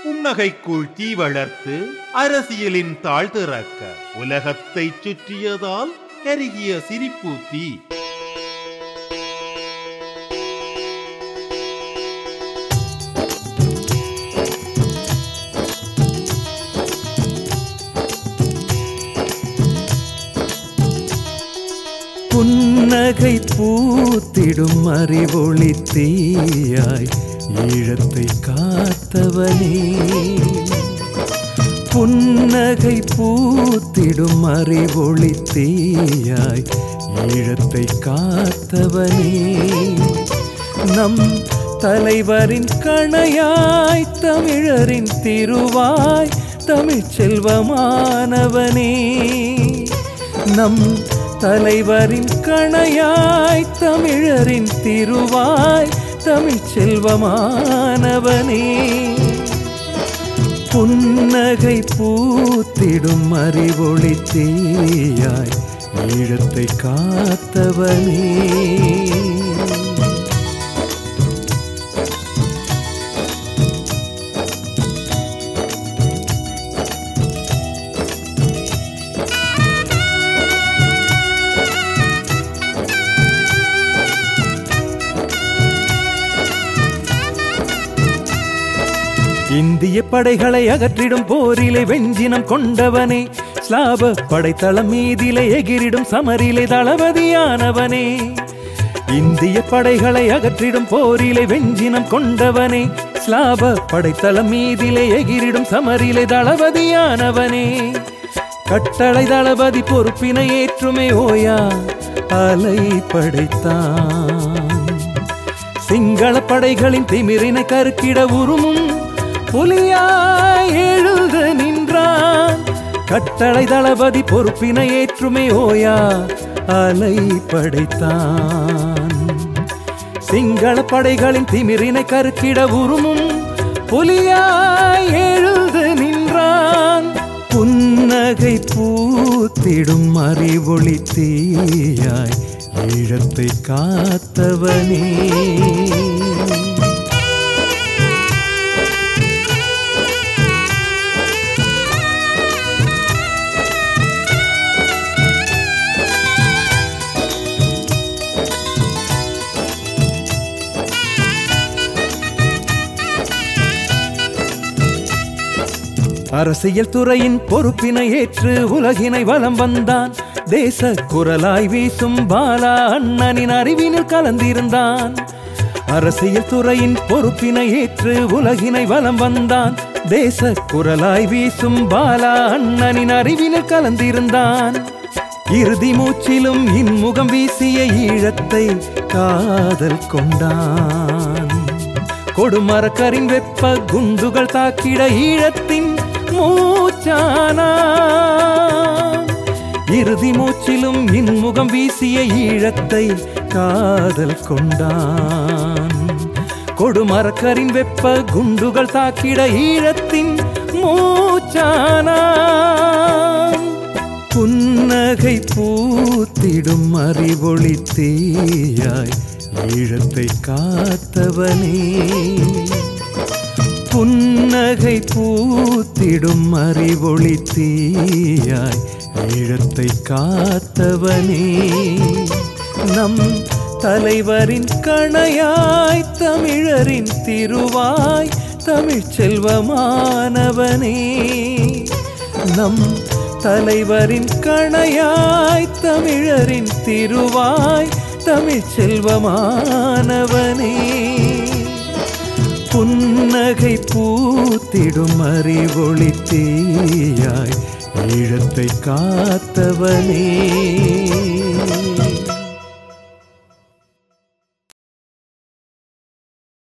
புன்னகைக்குள் தீ வளர்த்து அரசியலின் தாழ் திறக்க உலகத்தை சுற்றியதால் கருகிய சிரிப்பு தீ புன்னகை பூத்திடும் அறிவொளி தீயாய் ஈழத்தை காத்தவனே புன்னகை பூத்திடும் அறிவொளி தீயாய் ஈழத்தை காத்தவனே நம் தலைவரின் கணையாய் தமிழரின் திருவாய் தமிழ்ச் செல்வமானவனே நம் தலைவரின் கணையாய் தமிழரின் திருவாய் தமிழ்ச் செல்வமானவனே புன்னகை பூத்திடும் அறிவொளி தீயாய் ஈழத்தை காத்தவனே இந்திய படைகளை அகற்றிடும் போரிலே வெஞ்சினம் கொண்டவனே ஸ்லாப படைத்தளம் மீதிலே எகிரிடும் சமரிலே தளபதியானவனே இந்திய படைகளை அகற்றிடும் போரிலே வெஞ்சினம் கொண்டவனே ஸ்லாப படைத்தளம் மீதிலே எகிரிடும் சமரிலே தளபதியானவனே கட்டளை தளபதி பொறுப்பினை ஏற்றுமே ஓயா அலை படைத்தான் சிங்கள படைகளின் திமிரினை கருக்கிட உருமும் புலியாய் எழுத நின்றான் கட்டளை தளபதி பொறுப்பினை ஏற்றுமே ஓயா அலை படைத்தான் சிங்கள படைகளின் திமிரினை கருக்கிட உருமும் புலியாய் எழுத நின்றான் புன்னகை பூத்திடும் அறிவொளி தீயாய் ஈழத்தை காத்தவனே அரசியல் துறையின் பொறுப்பினை ஏற்று உலகினை வலம் வந்தான் தேச குரலாய் வீசும் பாலா அண்ணனின் அறிவினில் கலந்திருந்தான் அரசியல் துறையின் பொறுப்பினை ஏற்று உலகினை வலம் வந்தான் தேச குரலாய் வீசும் பாலா அண்ணனின் அறிவினில் கலந்திருந்தான் இறுதி மூச்சிலும் இன்முகம் வீசிய ஈழத்தை காதல் கொண்டான் கொடுமரக்கரின் வெப்ப குண்டுகள் தாக்கிட ஈழத்தின் மூச்சானா இறுதி மூச்சிலும் இன்முகம் வீசிய ஈழத்தை காதல் கொண்டான் கொடுமரக்கரின் வெப்ப குண்டுகள் தாக்கிட ஈழத்தின் மூச்சானா புன்னகை பூத்திடும் அறிவொளி தீயாய் ஈழத்தை காத்தவனே புன்னகை பூத்திடும் அறிவொளி தீயாய் ஈழத்தை காத்தவனே நம் தலைவரின் கணையாய் தமிழரின் திருவாய் தமிழ்ச் செல்வமானவனே நம் தலைவரின் கணையாய் தமிழரின் திருவாய் தமிழ்ச் செல்வமானவனே புன்னகை பூத்திடும் அறிவொளி தீயாய் ஈழத்தை காத்தவனே